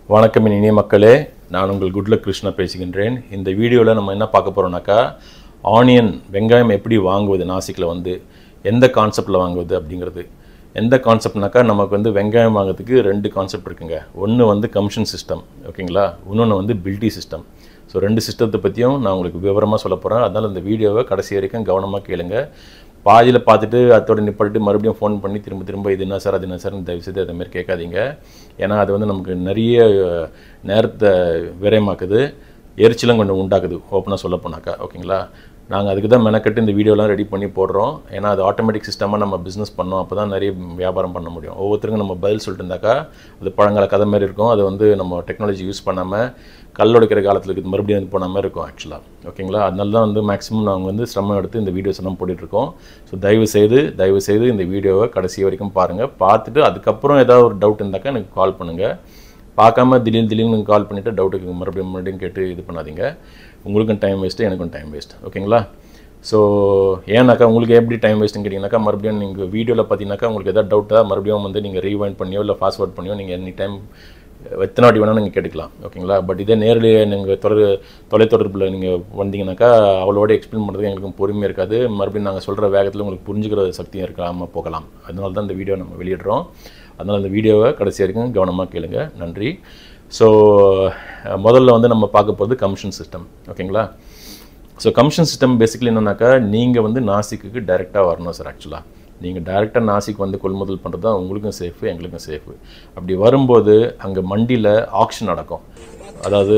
வணக்கம் என் இனிய மக்களே நான் உங்கள் குட்லக் கிருஷ்ணா பேசுகின்றேன் இந்த வீடியோவில் நம்ம என்ன பார்க்க போகிறோம்னாக்கா ஆனியன் வெங்காயம் எப்படி வாங்குவது நாசிக்கில் வந்து எந்த கான்செப்டில் வாங்குவது அப்படிங்கிறது எந்த கான்செப்ட்னாக்கா நமக்கு வந்து வெங்காயம் வாங்குறதுக்கு ரெண்டு கான்செப்ட் இருக்குங்க ஒன்று வந்து கமிஷன் சிஸ்டம் ஓகேங்களா இன்னொன்று வந்து பில்டி சிஸ்டம் ஸோ ரெண்டு சிஸ்டத்தை பற்றியும் நான் உங்களுக்கு விவரமாக சொல்ல போகிறேன் அதனால் இந்த வீடியோவை கடைசி வரைக்கும் கவனமாக கேளுங்க பாதியில் பார்த்துட்டு அதோட நிப்பாட்டிட்டு மறுபடியும் ஃபோன் பண்ணி திரும்ப திரும்ப இது என்ன சார் அது என்ன சார் தயவு செய்து அதை மாதிரி கேட்காதீங்க ஏன்னா அது வந்து நமக்கு நிறைய அஹ், நேரத்தை விரயமாக்குது எரிச்சலும் கொஞ்சம் உண்டாக்குது ஓப்பனாக சொல்ல போனாக்கா ஓகேங்களா நாங்கள் அதுக்கு தான் மெனக்கட்டு இந்த வீடியோலாம் ரெடி பண்ணி போடுறோம் ஏன்னா அது ஆட்டோமேட்டிக் சிஸ்டமாக நம்ம பிஸ்னஸ் பண்ணோம் அப்போ தான் நிறைய வியாபாரம் பண்ண முடியும் ஒவ்வொருத்தருக்கும் நம்ம பதில் சொல்லிட்டு இருந்தாக்கா அது பழங்கால கதை மாதிரி இருக்கும் அது வந்து நம்ம டெக்னாலஜி யூஸ் பண்ணாமல் கல்லொடைக்கிற காலத்தில் இருக்குது மறுபடியும் வந்து போன மாதிரி இருக்கும் ஆக்சுவலாக ஓகேங்களா அதனால தான் வந்து மேக்ஸிமம் நாங்கள் வந்து சிரமம் எடுத்து இந்த வீடியோஸ் எல்லாம் போட்டுட்ருக்கோம் ஸோ தயவு செய்து தயவு செய்து இந்த வீடியோவை கடைசி வரைக்கும் பாருங்கள் பார்த்துட்டு அதுக்கப்புறம் ஏதாவது ஒரு டவுட் இருந்தாக்கா எனக்கு கால் பண்ணுங்கள் பார்க்காம திடீர்னு திடீர்னு கால் பண்ணிவிட்டு டவுட்டுக்கு மறுபடியும் மறுபடியும் கேட்டு இது பண்ணாதீங்க உங்களுக்கும் டைம் வேஸ்ட்டு எனக்கும் டைம் வேஸ்ட் ஓகேங்களா ஸோ ஏன்னாக்கா உங்களுக்கு எப்படி டைம் வேஸ்ட்டுன்னு கேட்டிங்கனாக்கா மறுபடியும் நீங்கள் வீடியோவில் பார்த்தீங்கன்னாக்கா உங்களுக்கு எதாவது டவுட்டாக மறுபடியும் வந்து நீங்கள் ரீவைண்ட் பண்ணியோ இல்லை ஃபாஸ்ட்வேர்ட் பண்ணியோ நீங்கள் எனி டைம் எத்தனை வாட்டி வேணால் நீங்கள் கேட்டுக்கலாம் ஓகேங்களா பட் இதே நேரிலேயே நீங்கள் தொடர் தொலைத்தொடர்பில் நீங்கள் வந்தீங்கன்னாக்கா அவளோட எக்ஸ்பிளைன் பண்ணுறதுக்கு எங்களுக்கு பொறுமையாக இருக்காது மறுபடியும் நாங்கள் சொல்கிற வேகத்தில் உங்களுக்கு புரிஞ்சுக்கிற சக்தியும் இருக்காமல் போகலாம் அதனால தான் இந்த வீடியோ நம்ம வெளியிடுறோம் அதனால் இந்த வீடியோவை கடைசி வரைக்கும் கவனமாக கேளுங்க நன்றி ஸோ முதல்ல வந்து நம்ம பார்க்க போகிறது கமிஷன் சிஸ்டம் ஓகேங்களா ஸோ கமிஷன் சிஸ்டம் பேசிக்கலி என்னன்னாக்கா நீங்கள் வந்து நாசிக்கு டைரெக்டாக வரணும் சார் ஆக்சுவலாக நீங்கள் டைரெக்டாக நாசிக் வந்து கொள்முதல் பண்ணுறது தான் உங்களுக்கும் சேஃபு எங்களுக்கும் சேஃபு அப்படி வரும்போது அங்கே மண்டியில் ஆக்ஷன் நடக்கும் அதாவது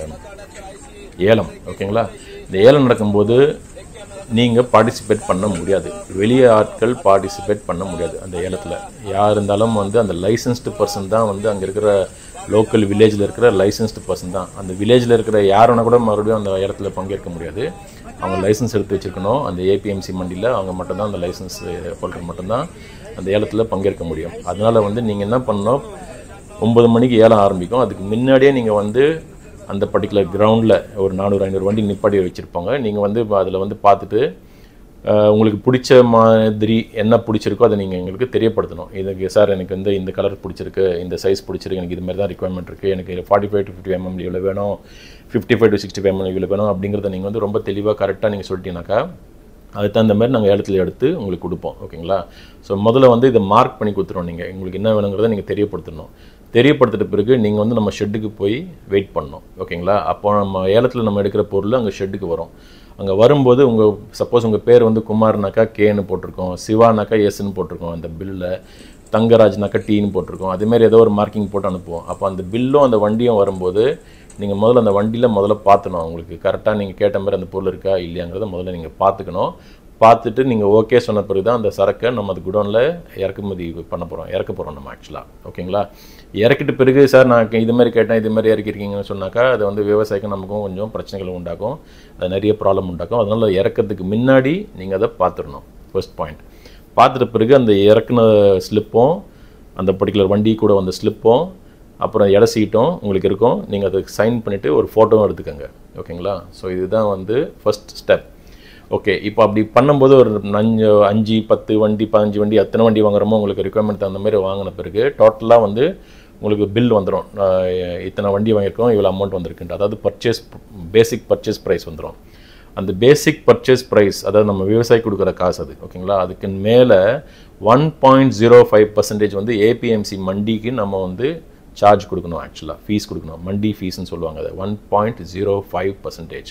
ஏலம் ஓகேங்களா இந்த ஏலம் நடக்கும்போது நீங்கள் பார்ட்டிசிபேட் பண்ண முடியாது வெளியே ஆட்கள் பார்ட்டிசிபேட் பண்ண முடியாது அந்த ஏலத்தில் யார் இருந்தாலும் வந்து அந்த லைசன்ஸ்டு பர்சன் தான் வந்து அங்கே இருக்கிற லோக்கல் வில்லேஜில் இருக்கிற லைசன்ஸ்டு பர்சன் தான் அந்த வில்லேஜில் இருக்கிற யாருன்னா கூட மறுபடியும் அந்த இடத்துல பங்கேற்க முடியாது அவங்க லைசன்ஸ் எடுத்து வச்சுருக்கணும் அந்த ஏபிஎம்சி மண்டியில் அவங்க மட்டும்தான் அந்த லைசன்ஸ் ஹோல்டர் மட்டும்தான் அந்த ஏலத்தில் பங்கேற்க முடியும் அதனால் வந்து நீங்கள் என்ன பண்ணணும் ஒம்பது மணிக்கு ஏலம் ஆரம்பிக்கும் அதுக்கு முன்னாடியே நீங்கள் வந்து அந்த பர்டிகுலர் கிரவுண்டில் ஒரு நானூறு ஐநூறு வண்டி நிப்பாட்டி வச்சுருப்பாங்க நீங்கள் வந்து அதில் வந்து பார்த்துட்டு அஹ், உங்களுக்கு பிடிச்ச மாதிரி என்ன பிடிச்சிருக்கோ அதை நீங்கள் எங்களுக்கு தெரியப்படுத்தணும் இதுக்கு சார் எனக்கு வந்து இந்த கலர் பிடிச்சிருக்கு இந்த சைஸ் பிடிச்சிருக்கு எனக்கு இது மாதிரி தான் ரெக்குவயர்மெண்ட் இருக்குது எனக்கு forty five to fifty MM இவ்வளோ வேணும் fifty five to sixty five MM இவ்வளோ வேணும் அப்படிங்கிறத நீங்கள் வந்து ரொம்ப தெளிவாக கரெக்டாக நீங்கள் சொல்லிட்டீங்கன்னாக்கா அதுக்கு தகுந்த மாதிரி நாங்கள் இடத்துல எடுத்து உங்களுக்கு கொடுப்போம் ஓகேங்களா ஸோ முதல்ல வந்து இதை மார்க் பண்ணி கொடுத்துருவோம் நீங்கள் உங்களுக்கு என்ன வேணுங்கிறத நீங்கள் தெரியப்படுத்தணும் தெரியப்படுத்திட்ட பிறகு நீங்கள் வந்து நம்ம ஷெட்டுக்கு போய் வெயிட் பண்ணணும் ஓகேங்களா அப்போ நம்ம ஏலத்தில் நம்ம எடுக்கிற பொருள் அங்கே ஷெட்டுக்கு வரும் அங்கே வரும்போது உங்கள் சப்போஸ் உங்கள் பேர் வந்து குமார்னாக்கா கேன்னு போட்டிருக்கோம் சிவானாக்கா எஸ்ன்னு போட்டிருக்கோம் அந்த பில்லில் தங்கராஜ்னாக்கா டீன்னு போட்டிருக்கோம் அதேமாரி ஏதோ ஒரு மார்க்கிங் போட்டு அனுப்புவோம் அப்போ அந்த பில்லும் அந்த வண்டியும் வரும்போது நீங்கள் முதல்ல அந்த வண்டியில் முதல்ல பார்த்துணும் உங்களுக்கு கரெக்டாக நீங்கள் கேட்ட மாதிரி அந்த பொருள் இருக்கா இல்லையாங்கிறத முதல்ல நீங்கள் பார்த்துக்கணும் பார்த்துட்டு நீங்கள் ஓகே சொன்ன பிறகு தான் அந்த சரக்கை நம்ம அது குடோனில் இறக்குமதி பண்ண போகிறோம் இறக்க போகிறோம் நம்ம ஆக்சுவலாக ஓகேங்களா இறக்கிட்ட பிறகு சார் நான் இது மாதிரி கேட்டேன் இது மாதிரி இறக்கிருக்கீங்கன்னு சொன்னாக்கா அது வந்து விவசாயிக்கு நமக்கும் கொஞ்சம் பிரச்சனைகள் உண்டாக்கும் அது நிறைய ப்ராப்ளம் உண்டாக்கும் அதனால் இறக்கிறதுக்கு முன்னாடி நீங்கள் அதை பார்த்துடணும் ஃபர்ஸ்ட் பாயிண்ட் பார்த்துட்ட பிறகு அந்த இறக்குன ஸ்லிப்பும் அந்த பர்டிகுலர் வண்டி கூட வந்த ஸ்லிப்பும் அப்புறம் இட சீட்டும் உங்களுக்கு இருக்கும் நீங்கள் அதுக்கு சைன் பண்ணிவிட்டு ஒரு ஃபோட்டோவும் எடுத்துக்கோங்க ஓகேங்களா ஸோ இதுதான் வந்து ஃபர்ஸ்ட் ஸ்டெப் ஓகே இப்போ அப்படி பண்ணும்போது ஒரு அஞ்சு அஞ்சு பத்து வண்டி பதினஞ்சு வண்டி எத்தனை வண்டி வாங்குறோமோ உங்களுக்கு ரெக்குவயர்மெண்ட் தகுந்த மாதிரி வாங்கின பிறகு டோட்டலாக வந்து உங்களுக்கு பில் வந்துடும் இத்தனை வண்டி வாங்கியிருக்கோம் இவ்வளோ அமௌண்ட் வந்திருக்குன்ட்டு அதாவது பர்ச்சேஸ் பேசிக் பர்ச்சேஸ் ப்ரைஸ் வந்துடும் அந்த பேசிக் பர்ச்சேஸ் ப்ரைஸ் அதாவது நம்ம விவசாயி கொடுக்குற காசு அது ஓகேங்களா அதுக்கு மேலே one point zero five percentage வந்து ஏபிஎம்சி மண்டிக்கு நம்ம வந்து சார்ஜ் கொடுக்கணும் ஆக்சுவலாக ஃபீஸ் கொடுக்கணும் மண்டி ஃபீஸ்னு சொல்லுவாங்க அதை one point zero five percentage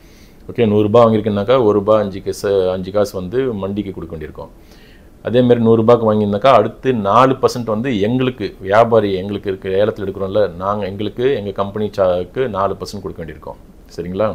okay நூறுரூபா வாங்கியிருக்கேனாக்கா ஒரு ரூபா அஞ்சு காசு அஞ்சு காசு வந்து மண்டிக்கு கொடுக்க வேண்டியிருக்கும் அதேமாரி நூறுரூபாக்கு வாங்கியிருந்தாக்கா அடுத்து நாலு பர்சன்ட் வந்து எங்களுக்கு வியாபாரி எங்களுக்கு இருக்க ஏலத்தில் எடுக்கிறோம்ல நாங்கள் எங்களுக்கு எங்கள் கம்பெனி சாக்கு நாலு பர்சன்ட் கொடுக்க வேண்டியிருக்கோம் சரிங்களா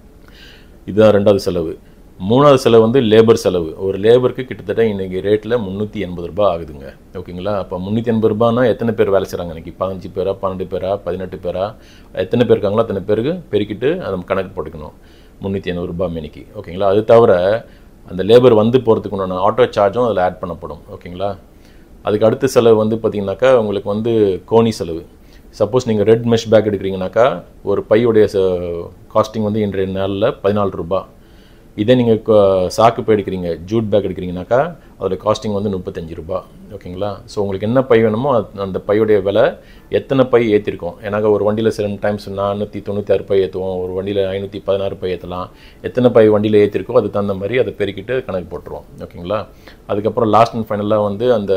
இதுதான் ரெண்டாவது செலவு மூணாவது செலவு வந்து லேபர் செலவு ஒரு லேபருக்கு கிட்டத்தட்ட இன்றைக்கி ரேட்டில் முந்நூற்றி எண்பது ரூபாய் ஆகுதுங்க ஓகேங்களா அப்போ முந்நூற்றி எண்பது ரூபானா எத்தனை பேர் வேலை செய்கிறாங்க இன்றைக்கி பதினஞ்சு பேரா பன்னெண்டு பேரா பதினெட்டு பேரா எத்தனை பேர் இருக்காங்களோ அத்தனை பேருக்கு பெருக்கிட்டு அதை நம்ம கணக்கு போட்டுக்கணும் முந்நூற்றி எண்பது ரூபாய் மினிக்கு ஓகேங்களா அது தவிர அந்த லேபர் வந்து போகிறதுக்கு உண்டான ஆட்டோ சார்ஜும் அதில் ஆட் பண்ணப்படும் ஓகேங்களா அதுக்கு அடுத்த செலவு வந்து பார்த்தீங்கன்னாக்கா உங்களுக்கு வந்து கோணி செலவு சப்போஸ் நீங்கள் ரெட் மெஷ் பேக் எடுக்கிறீங்கனாக்கா ஒரு பையுடைய காஸ்டிங் வந்து இன்றைய நாளில் பதினாலு ரூபாய் இதே நீங்கள் சாக்கு பை எடுக்கிறீங்க ஜூட் பேக் எடுக்கிறீங்கனாக்கா அதோட காஸ்டிங் வந்து முப்பத்தஞ்சு ரூபா ஓகேங்களா ஸோ உங்களுக்கு என்ன பை வேணுமோ அது- அந்த பையுடைய விலை எத்தனை பை ஏற்றிருக்கோம் ஏன்னாக்க ஒரு வண்டியில் சில டைம்ஸ் நானூற்றி தொண்ணூற்றி ஆறு பை ஏற்றுவோம் ஒரு வண்டியில் ஐநூற்றி பதினாறு பை ஏற்றலாம் எத்தனை பை வண்டியில் ஏற்றிருக்கோ அதுக்கு தகுந்த மாதிரி அதை பெருக்கிட்டு கணக்கு போட்டுருவோம் ஓகேங்களா அதுக்கப்புறம் லாஸ்ட் அண்ட் ஃபைனலாக வந்து அந்த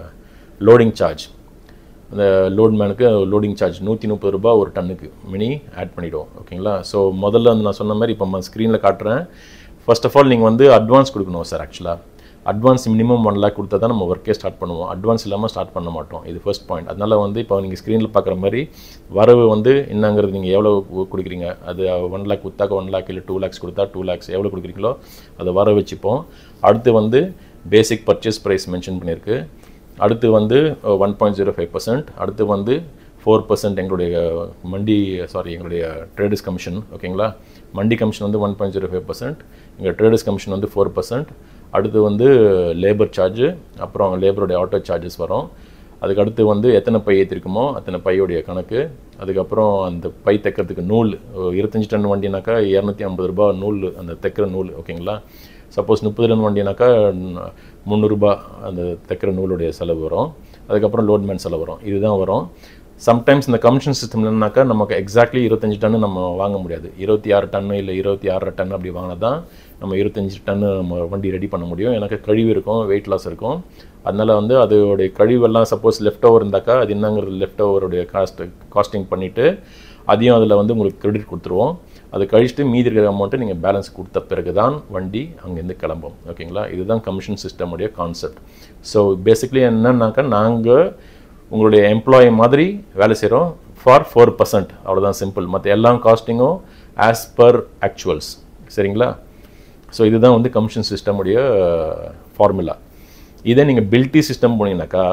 லோடிங் சார்ஜ் அந்த லோட் மேனுக்கு லோடிங் சார்ஜ் நூற்றி முப்பது ரூபாய் ஒரு டன்னுக்கு மினி ஆட் பண்ணிவிடுவோம் ஓகேங்களா ஸோ முதல்ல வந்து நான் சொன்ன மாதிரி இப்போ ஸ்க்ரீனில் காட்டுறேன் ஃபர்ஸ்ட் ஆஃப் ஆல் நீங்கள் வந்து அட்வான்ஸ் கொடுக்கணும் சார் ஆக்சுவலாக அட்வான்ஸ் மினிமம் ஒன் லேக் கொடுத்தா தான் நம்ம ஒர்க்கே ஸ்டார்ட் பண்ணுவோம் அட்வான்ஸ் இல்லாமல் ஸ்டார்ட் பண்ண மாட்டோம் இது ஃபர்ஸ்ட் பாயிண்ட் அதனால வந்து இப்போ நீங்கள் ஸ்க்ரீனில் பார்க்குற மாதிரி வரவு வந்து என்னங்கிறது நீங்கள் எவ்வளோ கு- கொடுக்குறீங்க அது ஒன் லேக் கொடுத்தாக்க ஒன் லேக் இல்லை டூ லேக்ஸ் கொடுத்தா டூ லேக்ஸ் எவ்வளோ கொடுக்குறீங்களோ அதை வர வச்சுப்போம் அடுத்து வந்து பேசிக் பர்ச்சேஸ் ப்ரைஸ் மென்ஷன் பண்ணியிருக்கு அடுத்து வந்து one point zero five percent அடுத்து வந்து ஃபோர் பர்சன்ட் எங்களுடைய மண்டி சாரி எங்களுடைய ட்ரேடர்ஸ் கமிஷன் ஓகேங்களா மண்டி கமிஷன் வந்து one point zero five percent எங்கள் ட்ரேடர்ஸ் கமிஷன் வந்து ஃபோர் பர்சன்ட் அடுத்து வந்து லேபர் சார்ஜு அப்புறம் லேபருடைய ஆட்டோ சார்ஜஸ் வரும் அதுக்கு அடுத்து வந்து எத்தனை பை ஏற்றிருக்குமோ அத்தனை பையோடைய கணக்கு அதுக்கப்புறம் அந்த பை தைக்கிறதுக்கு நூல் ஒரு இருபத்தஞ்சி டன் வண்டினாக்கா இரநூத்தி ஐம்பது ரூபாய் நூல் அந்த தைக்கிற நூல் ஓகேங்களா சப்போஸ் முப்பது டன் வண்டினாக்கா ந- முந்நூறுரூபா அந்த தைக்கிற நூலுடைய செலவு வரும் அதுக்கப்புறம் லோட்மேன் செலவு வரும் இதுதான் வரும் சம்டைம்ஸ் இந்த கமிஷன் சிஸ்டம்லனாக்கா நமக்கு எக்ஸாக்ட்லி இருபத்தஞ்சி டன்னு நம்ம வாங்க முடியாது இருபத்தி ஆறு டன்னு இல்லை இருபத்தி ஆறரை டன் அப்படி வாங்கினா தான் நம்ம இருபத்தஞ்சி டன்னு நம்ம வண்டி ரெடி பண்ண முடியும் எனக்கு கழிவு இருக்கும் வெயிட் லாஸ் இருக்கும் அதனால வந்து அதோடைய கழிவெல்லாம் சப்போஸ் லெஃப்ட் ஓவர் இருந்தாக்கா அது என்னங்கிறது லெஃப்ட் ஓவருடைய காஸ்ட் காஸ்டிங் பண்ணிவிட்டு அதையும் அதில் வந்து உங்களுக்கு கிரெடிட் கொடுத்துருவோம் அது கழிச்சுட்டு மீதி இருக்கிற அமௌண்ட்டை நீங்கள் பேலன்ஸ் கொடுத்த பிறகு தான் வண்டி அங்கேருந்து கிளம்பும் ஓகேங்களா இதுதான் கமிஷன் சிஸ்டமுடைய கான்செப்ட் ஸோ பேசிக்லி என்னன்னாக்கா நாங்கள் உங்களுடைய எம்ப்ளாயி மாதிரி வேலை செய்கிறோம் ஃபார் ஃபோர் பர்சன்ட் அவ்வளோதான் சிம்பிள் மற்ற எல்லா காஸ்டிங்கும் ஆஸ் பர் ஆக்சுவல்ஸ் சரிங்களா ஸோ இதுதான் வந்து கமிஷன் சிஸ்டமுடைய ஃபார்முலா இதே நீங்கள் பில்டி சிஸ்டம் போனீங்கன்னாக்கா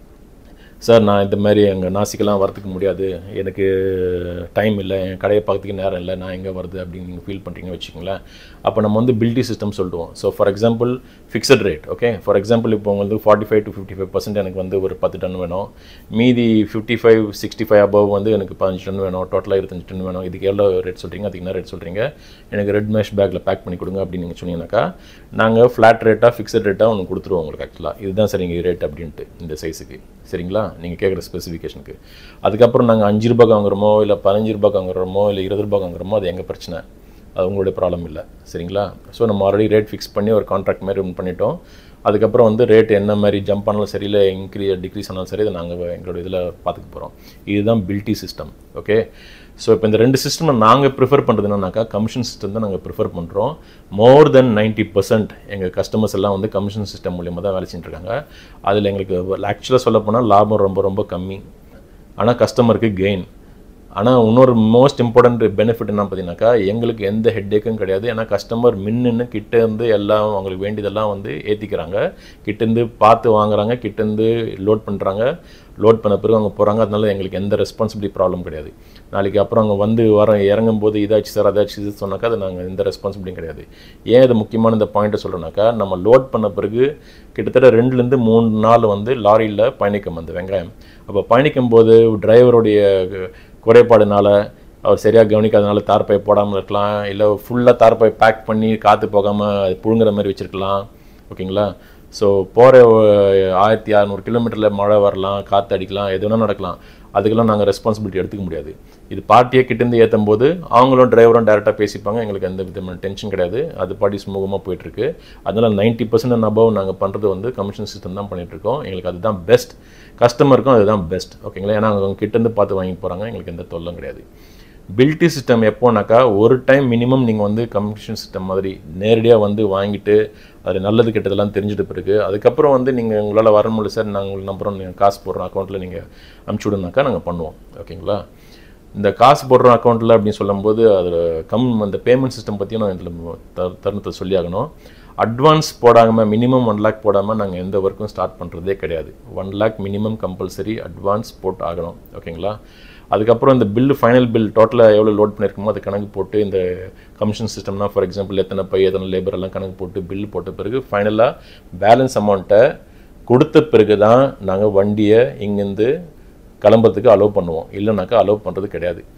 சார் நான் இந்த மாதிரி அங்கே நாசிக்கெல்லாம் வரதுக்கு முடியாது எனக்கு டைம் இல்லை என் கடையை பார்க்கறதுக்கு நேரம் இல்லை நான் எங்கே வருது அப்படின்னு நீங்கள் ஃபீல் பண்ணுறீங்கன்னு வச்சுக்கோங்களேன் அப்போ நம்ம வந்து பில்டி சிஸ்டம் சொல்லிடுவோம் so for example fixed rate okay for example இப்போ உங்களுக்கு forty five to fifty five percent எனக்கு வந்து ஒரு பத்து டன் வேணும் மீதி fifty five sixty five above வந்து எனக்கு பதினஞ்சு டன் வேணும் டோட்டலாக இருபத்தஞ்சு டன் வேணும் இதுக்கு எவ்வளோ ரேட் சொல்கிறீங்க அதுக்கு என்ன ரேட் சொல்கிறீங்க எனக்கு ரெட் மேஷ் பேக்கில் பேக் பண்ணி கொடுங்க அப்படின்னு நீங்கள் சொன்னீங்கன்னாக்கா நாங்கள் ஃப்ளாட் ரேட்டாக ஃபிக்ஸட் ரேட்டாக ஒன்று கொடுத்துருவோம் உங்களுக்கு ஆக்சுவலாக இதுதான் சரிங்க ரேட் அப்படின்ட்டு இந்த சைஸுக்கு சரிங்களா நீங்கள் கேட்குற ஸ்பெசிஃபிகேஷனுக்கு அதுக்கப்புறம் நாங்கள் அஞ்சு ரூபாய்க்கு வாங்குறோமோ இல்லை பதினஞ்சு ரூபாய்க்கு வாங்குறோமோ இல்லை இருபது ரூபாய்க்கு வாங்குறோமோ அது எங்கள் பிரச்சனை அது உங்களுடைய ப்ராப்ளம் இல்லை சரிங்களா ஸோ நம்ம ஆல்ரெடி ரேட் ஃபிக்ஸ் பண்ணி ஒரு கான்ட்ராக்ட் மாதிரி run பண்ணிட்டோம் அதுக்கப்புறம் வந்து ரேட் என்ன மாதிரி ஜம்ப் ஆனாலும் சரி இல்லை இன்க்ரீ டிக்ரீஸ் ஆனாலும் சரி இதை நாங்கள் எங்களோட இதில் பார்த்துக்க போகிறோம் இதுதான் பில்டி சிஸ்டம் ஓகே ஸோ இப்போ இந்த ரெண்டு சிஸ்டம் நாங்கள் ப்ரிஃபர் பண்ணுறது என்னன்னாக்கா கமிஷன் சிஸ்டம் தான் நாங்கள் ப்ரிஃபர் பண்ணுறோம் மோர் தென் நைன்ட்டி பர்சன்ட் எங்கள் கஸ்டமர்ஸ் எல்லாம் வந்து கமிஷன் சிஸ்டம் மூலியமாக தான் வேலை செஞ்சுட்டு இருக்காங்க அதில் எங்களுக்கு ஆக்சுவலாக சொல்ல போனால் லாபம் ரொம்ப ரொம்ப கம்மி ஆனால் கஸ்டமருக்கு கெயின் ஆனால் இன்னொரு மோஸ்ட் இம்பார்ட்டன்ட் பெனிஃபிட் என்ன பார்த்தீங்கன்னாக்கா எங்களுக்கு எந்த ஹெட்டேக்கும் கிடையாது ஏன்னா கஸ்டமர் மின்னுன்னு கிட்ட இருந்து எல்லாம் அவங்களுக்கு வேண்டியதெல்லாம் வந்து ஏற்றிக்கிறாங்க கிட்டேருந்து பார்த்து வாங்குறாங்க கிட்டேருந்து லோட் பண்ணுறாங்க லோட் பண்ண பிறகு அவங்க போகிறாங்க அதனால எங்களுக்கு எந்த ரெஸ்பான்சிபிலிட்டி ப்ராப்ளம் கிடையாது நாளைக்கு அப்புறம் அவங்க வந்து வர இறங்கும் போது இதாச்சு சார் அதாச்சு இது சொன்னாக்கா அது நாங்கள் எந்த ரெஸ்பான்சிபிலிட்டியும் கிடையாது ஏன் இது முக்கியமான இந்த பாயிண்ட்டை சொல்கிறோன்னாக்கா நம்ம லோட் பண்ண பிறகு கிட்டத்தட்ட ரெண்டுலேருந்து மூணு நாள் வந்து லாரியில் பயணிக்கும் அந்த வெங்காயம் அப்போ பயணிக்கும் போது டிரைவருடைய குறைபாடுனால அவர் சரியாக கவனிக்காதனால தார்பாய் போடாமல் இருக்கலாம் இல்லை ஃபுல்லாக தார்பாய் பேக் பண்ணி காற்று போகாமல் அது புழுங்குற மாதிரி வச்சுருக்கலாம் ஓகேங்களா ஸோ போகிற ஆயிரத்தி அறநூறு கிலோமீட்டரில் மழை வரலாம் காற்று அடிக்கலாம் எது வேணால் நடக்கலாம் அதுக்கெல்லாம் நாங்கள் ரெஸ்பான்சிபிலிட்டி எடுத்துக்க முடியாது இது பார்ட்டியை கிட்டேருந்து ஏற்றும் போது அவங்களும் டிரைவரும் டேரெக்டாக பேசிப்பாங்க எங்களுக்கு எந்த விதமான டென்ஷன் கிடையாது அது பாட்டி சுமூகமாக போயிட்டுருக்கு அதனால் நைன்ட்டி பர்சன்ட் அண்ட் அபவ் நாங்கள் பண்ணுறது வந்து கமிஷன் சிஸ்டம் தான் பண்ணிட்டு இருக்கோம் எங்களுக்கு அதுதான் பெஸ்ட் கஸ்டமருக்கும் அதுதான் பெஸ்ட் ஓகேங்களா ஏன்னா அவங்க கிட்டேருந்து பார்த்து வாங்கி போகிறாங்க எங்களுக்கு எந்த தொல்லும் கிடையாது பில்டி சிஸ்டம் எப்போனாக்கா ஒரு டைம் மினிமம் நீங்கள் வந்து கமிஷன் சிஸ்டம் மாதிரி நேரடியாக வந்து வாங்கிட்டு அது நல்லது கெட்டதெல்லாம் தெரிஞ்சுட்டு பிறகு அதுக்கப்புறம் வந்து நீங்கள் உங்களால் வர முடியல சார் நாங்கள் உங்களுக்கு நம்புறோம் நீங்கள் காசு போடுறோம் அக்கௌண்ட்டில் நீங்கள் அனுப்பிச்சி விடுனாக்கா நாங்கள் பண்ணுவோம் ஓகேங்களா இந்த காசு போடுற அக்கௌண்ட்டில் அப்படின்னு சொல்லும்போது அதில் கம் அந்த பேமெண்ட் சிஸ்டம் பற்றியும் நான் இதில் த தருணத்தை சொல்லி ஆகணும் அட்வான்ஸ் போடாமல் மினிமம் ஒன் லேக் போடாமல் நாங்கள் எந்த ஒர்க்கும் ஸ்டார்ட் பண்ணுறதே கிடையாது one lakh minimum compulsory advance போட்டு ஆகணும் ஓகேங்களா அதுக்கப்புறம் இந்த பில்லு ஃபைனல் பில் டோட்டலாக எவ்வளோ லோட் பண்ணியிருக்கோமோ அதை கணக்கு போட்டு இந்த கமிஷன் சிஸ்டம்னா ஃபார் எக்ஸாம்பிள் எத்தனை பை எத்தனை லேபர் எல்லாம் கணக்கு போட்டு பில் போட்ட பிறகு ஃபைனலாக பேலன்ஸ் அமௌண்ட்டை கொடுத்த பிறகு தான் நாங்கள் வண்டியை இங்கேருந்து கிளம்புறதுக்கு அலோவ் பண்ணுவோம் இல்லைனாக்கா அலோவ் பண்ணுறது கிடையாது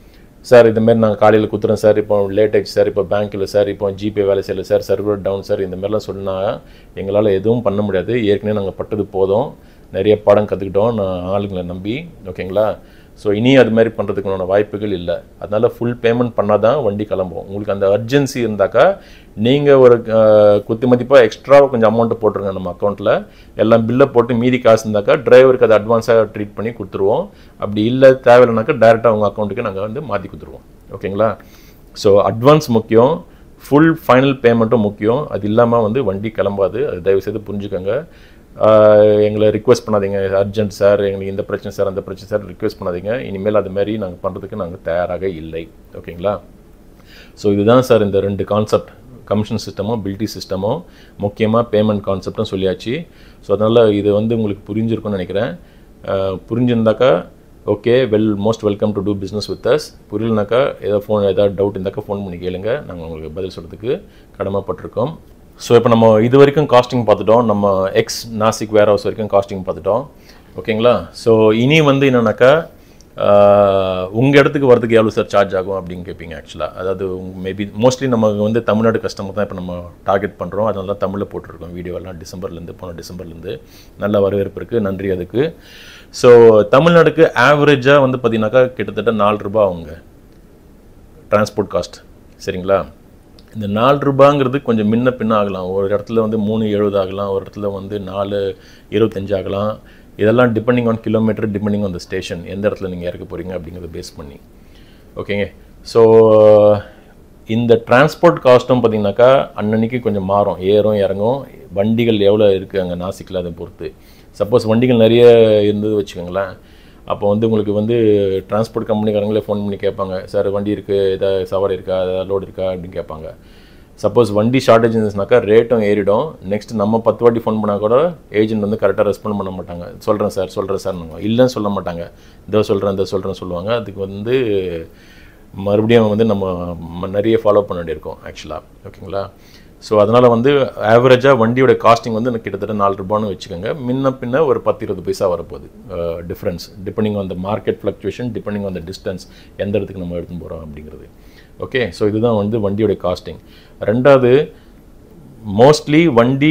சார் இந்த மாதிரி நாங்கள் காலையில் குத்துறோம் சார் இப்போ லேட் ஆயிடுச்சு சார் இப்போ பேங்க்கில் சார் இப்போ ஜிபே வேலை செய்யல சார் சர்வர் டவுன் சார் இந்த மாதிரிலாம் சொன்னா எங்களால் எதுவும் பண்ண முடியாது ஏற்கனவே நாங்கள் பட்டது போதும் நிறைய பாடம் கற்றுக்கிட்டோம் நான் ஆளுங்களை நம்பி ஓகேங்களா ஸோ இனி அது மாதிரி பண்ணுறதுக்கான வாய்ப்புகள் இல்லை அதனால ஃபுல் பேமெண்ட் பண்ணால் தான் வண்டி கிளம்பும் உங்களுக்கு அந்த அர்ஜென்சி இருந்தாக்கா நீங்கள் ஒரு அஹ், குத்து மதிப்பாக எக்ஸ்ட்ராவாக கொஞ்சம் அமௌண்ட்டு போட்டுருங்க நம்ம அக்கௌண்ட்டில் எல்லாம் பில்லை போட்டு மீதி காசு இருந்தாக்கா டிரைவருக்கு அதை அட்வான்ஸாக ட்ரீட் பண்ணி கொடுத்துருவோம் அப்படி இல்லை தேவையில்லைனாக்கா டேரெக்டாக உங்கள் அக்கௌண்ட்டுக்கு நாங்கள் வந்து மாற்றி கொடுத்துருவோம் ஓகேங்களா ஸோ அட்வான்ஸ் முக்கியம் ஃபுல் ஃபைனல் பேமெண்ட்டும் முக்கியம் அது இல்லாமல் வந்து வண்டி கிளம்பாது அது தயவு செய்து புரிஞ்சுக்கோங்க ஆஹ் எங்களை ரிக்வெஸ்ட் பண்ணாதீங்க அர்ஜென்ட் சார் எங்களுக்கு இந்த பிரச்சனை சார் அந்த பிரச்சனை சார் ரிக்வெஸ்ட் பண்ணாதீங்க இனிமேல் அது மாதிரி நாங்கள் பண்ணுறதுக்கு நாங்கள் தயாராக இல்லை ஓகேங்களா ஸோ இதுதான் சார் இந்த ரெண்டு கான்செப்ட் கமிஷன் சிஸ்டமும் பில்டி சிஸ்டமும் முக்கியமாக பேமெண்ட் கான்செப்டும் சொல்லியாச்சு ஸோ அதனால் இது வந்து உங்களுக்கு புரிஞ்சிருக்கும்னு நினைக்கிறேன் ஆஹ் புரிஞ்சிருந்தாக்கா okay well most welcome to to business with us புரியலனாக்கா ஏதோ ஃபோன் ஏதாவது டவுட் இருந்தாக்கா ஃபோன் பண்ணி கேளுங்க நாங்கள் உங்களுக்கு பதில் சொல்கிறதுக்கு கடமைப்பட்டிருக்கோம் ஸோ இப்போ நம்ம இது வரைக்கும் காஸ்டிங் பார்த்துட்டோம் நம்ம எக்ஸ் நாசிக் வேர் ஹவுஸ் வரைக்கும் காஸ்டிங் பார்த்துட்டோம் ஓகேங்களா ஸோ இனி வந்து என்னன்னாக்கா உங்கள் இடத்துக்கு வரதுக்கு எவ்வளோ சார் சார்ஜ் ஆகும் அப்படின்னு கேட்பீங்க ஆக்சுவலாக அதாவது மேபி மோஸ்ட்லி நம்ம வந்து தமிழ்நாடு கஸ்டமர் தான் இப்போ நம்ம டார்கெட் பண்ணுறோம் அதனால தான் தமிழில் போட்டிருக்கோம் வீடியோலாம் டிசம்பர்லேருந்து போன டிசம்பர்லேருந்து நல்ல வரவேற்பு இருக்குது நன்றி அதுக்கு ஸோ தமிழ்நாடுக்கு ஆவரேஜாக வந்து பார்த்தீங்கன்னாக்கா கிட்டத்தட்ட நாலு ரூபாய் அவங்க டிரான்ஸ்போர்ட் காஸ்ட் சரிங்களா இந்த நாலு ரூபாங்கிறது கொஞ்சம் முன்ன பின்ன ஆகலாம் ஒரு இடத்துல வந்து மூணு எழுபது ஆகலாம் ஒரு இடத்துல வந்து நாலு இருபத்தஞ்சு ஆகலாம் இதெல்லாம் depending on kilometre depending on the station எந்த இடத்துல நீங்கள் இறக்க போகிறீங்க அப்படிங்கிறத பேஸ் பண்ணி ஓகேங்க ஸோ இந்த டிரான்ஸ்போர்ட் காஸ்ட்டும் பார்த்தீங்கன்னாக்கா அன்னன்னைக்கு கொஞ்சம் மாறும் ஏறும் இறங்கும் வண்டிகள் எவ்வளோ இருக்குது அங்கே நாசிக்கில் அதை பொறுத்து சப்போஸ் வண்டிகள் நிறைய இருந்தது வச்சுக்கோங்களேன் அப்போ வந்து உங்களுக்கு வந்து டிரான்ஸ்போர்ட் கம்பெனிக்காரங்களே ஃபோன் பண்ணி கேட்பாங்க சார் வண்டி இருக்குது ஏதாவது சவாரி இருக்கா ஏதாவது லோடு இருக்கா அப்படின்னு கேட்பாங்க சப்போஸ் வண்டி ஷார்ட்டேஜ் இருந்துச்சுனாக்கா ரேட்டும் ஏறிடும் நெக்ஸ்ட் நம்ம பத்து வாட்டி ஃபோன் பண்ணால் கூட ஏஜென்ட் வந்து கரெக்டாக ரெஸ்பாண்ட் பண்ண மாட்டாங்க சொல்கிறேன் சார் சொல்கிறேன் சார் இல்லைன்னு சொல்ல மாட்டாங்க இதோ சொல்கிறேன் இதோ சொல்கிறேன்னு சொல்லுவாங்க அதுக்கு வந்து மறுபடியும் வந்து நம்ம ம- நிறைய ஃபாலோ பண்ண வேண்டியிருக்கும் ஆக்சுவலாக ஓகேங்களா ஸோ அதனால் வந்து ஆவரேஜாக வண்டியோட காஸ்டிங் வந்து எனக்கு கிட்டத்தட்ட நாலு ரூபான்னு வச்சுக்கோங்க முன்ன பின்ன ஒரு பத்து இருபது பைசா வரப்போகுது difference depending on the market fluctuation depending on the distance எந்த இடத்துக்கு நம்ம எடுத்துன்னு போகிறோம் அப்படிங்கிறது ஓகே ஸோ இதுதான் வந்து வண்டியோட காஸ்டிங் ரெண்டாவது மோஸ்ட்லி வண்டி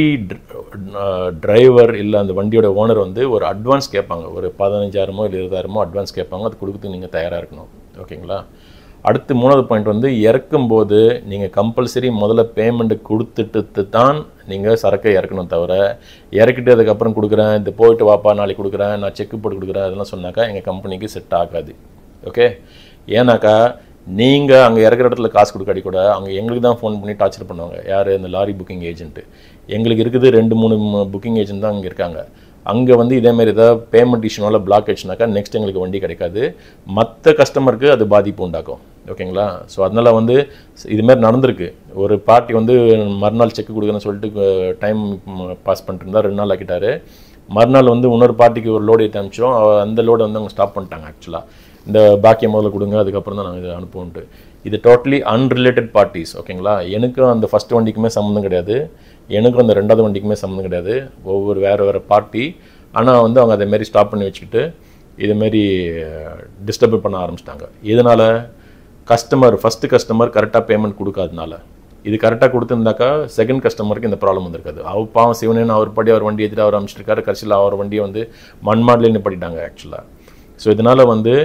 டிரைவர் இல்லை அந்த வண்டியோட ஓனர் வந்து ஒரு அட்வான்ஸ் கேட்பாங்க ஒரு பதினஞ்சாயிரமோ இல்லை இருபதாயிரமோ அட்வான்ஸ் கேட்பாங்க அது கொடுக்கறதுக்கு நீங்கள் தயாராக இருக்கணும் ஓகேங்களா அடுத்து மூணாவது பாயிண்ட் வந்து இறக்கும்போது நீங்கள் கம்பல்சரி முதல்ல பேமெண்ட் கொடுத்துட்டு தான் நீங்கள் சரக்கை இறக்கணும் தவிர இறக்கிட்டு அதுக்கப்புறம் கொடுக்குறேன் இந்த போயிட்டு வாப்பா நாளைக்கு கொடுக்குறேன் நான் செக் போட்டு கொடுக்குறேன் அதெல்லாம் சொன்னாக்கா எங்கள் கம்பெனிக்கு செட் ஆகாது ஓகே ஏன்னாக்கா நீங்கள் அங்கே இறக்குற இடத்துல காசு கொடுக்காடி கூட அவங்க எங்களுக்கு தான் ஃபோன் பண்ணி டார்ச்சர் பண்ணுவாங்க யார் இந்த லாரி புக்கிங் ஏஜென்ட்டு எங்களுக்கு இருக்குது ரெண்டு மூணு புக்கிங் ஏஜென்ட் தான் அங்கே இருக்காங்க அங்கே வந்து இதேமாரி ஏதாவது பேமெண்ட் இஷ்யூனால பிளாக் ஆச்சுனாக்கா நெக்ஸ்ட் எங்களுக்கு வண்டி கிடைக்காது மற்ற கஸ்டமருக்கு அது பாதிப்பு உண்டாக்கும் ஓகேங்களா ஸோ அதனால் வந்து இதுமாரி நடந்திருக்கு ஒரு பார்ட்டி வந்து மறுநாள் செக் கொடுக்குறேன்னு சொல்லிட்டு டைம் பாஸ் பண்ணிட்டு இருந்தா ரெண்டு நாள் ஆக்கிட்டாரு மறுநாள் வந்து இன்னொரு பார்ட்டிக்கு ஒரு லோடு ஏற்றி அனுப்பிச்சோம் அவ- அந்த லோடை வந்து அவங்க ஸ்டாப் பண்ணிட்டாங்க ஆக்சுவலாக இந்த பாக்கியம் முதல்ல கொடுங்க அதுக்கப்புறம் தான் நாங்கள் இதை அனுப்புவோன்ட்டு இது டோட்டலி அன்ரிலேட்டட் பார்ட்டிஸ் ஓகேங்களா எனக்கும் அந்த ஃபர்ஸ்ட் வண்டிக்குமே சம்மந்தம் கிடையாது எனக்கும் அந்த ரெண்டாவது வண்டிக்குமே சம்மந்தம் கிடையாது ஒவ்வொரு வேறு வேறு பார்ட்டி ஆனால் வந்து அவங்க அதை மாரி ஸ்டாப் பண்ணி வச்சுக்கிட்டு இதுமாரி டிஸ்டர்ப் பண்ண ஆரம்பிச்சிட்டாங்க இதனால் கஸ்டமர் ஃபஸ்ட்டு கஸ்டமர் கரெக்டாக பேமெண்ட் கொடுக்காதனால இது கரெக்டாக கொடுத்துருந்தாக்கா செகண்ட் கஸ்டமருக்கு இந்த ப்ராப்ளம் வந்திருக்காது அவர் பாவம் சிவனேன்னு அவர் படி அவர் வண்டி ஏற்றிட்டு அவர் அமைச்சிருக்காரு கடைசியில் அவர் வண்டியை வந்து மண்மாடிலே நிப்பாட்டிட்டாங்க ஆக்சுவலாக ஸோ இதனால் வந்து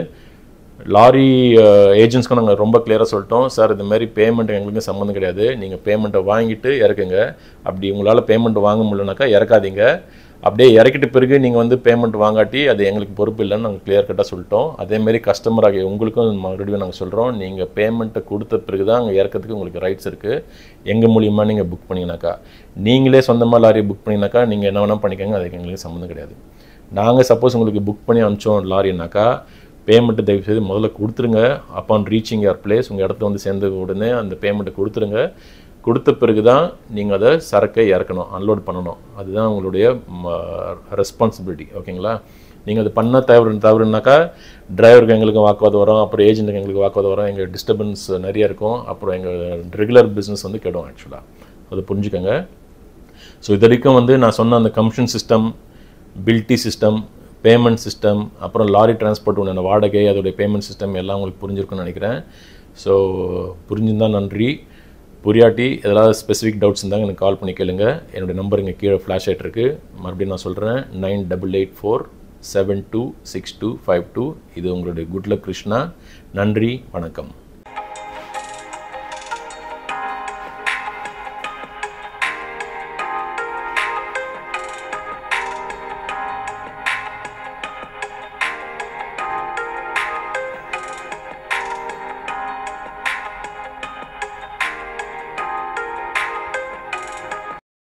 லாரி ஏஜென்ட்ஸ்க்கும் நாங்கள் ரொம்ப கிளியராக சொல்லிட்டோம் சார் இந்த மாதிரி பேமெண்ட் எங்களுக்கு சம்மந்தம் கிடையாது நீங்கள் பேமெண்ட்டை வாங்கிட்டு இறக்குங்க அப்படி உங்களால் பேமெண்ட் வாங்க முடியலனாக்கா இறக்காதீங்க அப்படியே இறக்கிட்ட பிறகு நீங்கள் வந்து பேமெண்ட் வாங்காட்டி அது எங்களுக்கு பொறுப்பு இல்லைன்னு நாங்கள் கிளியர் கட்டாக சொல்லிட்டோம் அதேமாரி கஸ்டமர் ஆகிய உங்களுக்கும் மறுபடியும் நாங்கள் சொல்கிறோம் நீங்கள் பேமெண்ட்டை கொடுத்த பிறகு தான் அங்கே இறக்கிறதுக்கு உங்களுக்கு ரைட்ஸ் இருக்குது எங்கள் மூலியமாக நீங்கள் புக் பண்ணிங்கனாக்கா நீங்களே சொந்தமாக லாரி புக் பண்ணிங்கனாக்கா நீங்கள் என்ன வேணால் பண்ணிக்கோங்க அதுக்கு எங்களுக்கு சம்மந்தம் கிடையாது நாங்கள் சப்போஸ் உங்களுக்கு புக் பண்ணி அனுப்பிச்சோம் லாரினாக்கா பேமெண்ட்டு தயவு செய்து முதல்ல கொடுத்துருங்க அப்பான் ரீச்சிங் யர் பிளேஸ் உங்கள் இடத்துல வந்து சேர்ந்த உடனே அந்த பேமெண்ட்டை கொடுத்துருங்க கொடுத்த பிறகு தான் நீங்கள் அதை சரக்கை இறக்கணும் அன்லோட் பண்ணணும் அதுதான் உங்களுடைய ரெஸ்பான்சிபிலிட்டி ஓகேங்களா நீங்கள் அது பண்ண தவறு தவறுனாக்கா டிரைவருக்கு எங்களுக்கு வாக்குவாதம் வரும் அப்புறம் ஏஜென்ட்டுக்கு எங்களுக்கு வாக்குவாதம் வரும் எங்கள் டிஸ்டர்பன்ஸ் நிறைய இருக்கும் அப்புறம் எங்கள் ரெகுலர் பிஸ்னஸ் வந்து கெடும் ஆக்சுவலாக அதை புரிஞ்சுக்கோங்க ஸோ இது வரைக்கும் வந்து நான் சொன்ன அந்த commission system bilty system payment system அப்புறம் லாரி டிரான்ஸ்போர்ட் உண்டான வாடகை அதோடைய பேமெண்ட் சிஸ்டம் எல்லாம் உங்களுக்கு புரிஞ்சிருக்குன்னு நினைக்கிறேன் ஸோ புரிஞ்சிருந்தால் நன்றி புரியாட்டி ஏதாவது ஸ்பெசிஃபிக் டவுட்ஸ் இருந்தாங்க எனக்கு கால் பண்ணி கேளுங்க என்னுடைய நம்பர் இங்கே கீழே ஃப்ளாஷ் ஆகிட்டு இருக்கு மறுபடியும் நான் சொல்கிறேன் nine double eight four seven two six two five two இது உங்களுடைய குட் லக் கிருஷ்ணா நன்றி வணக்கம்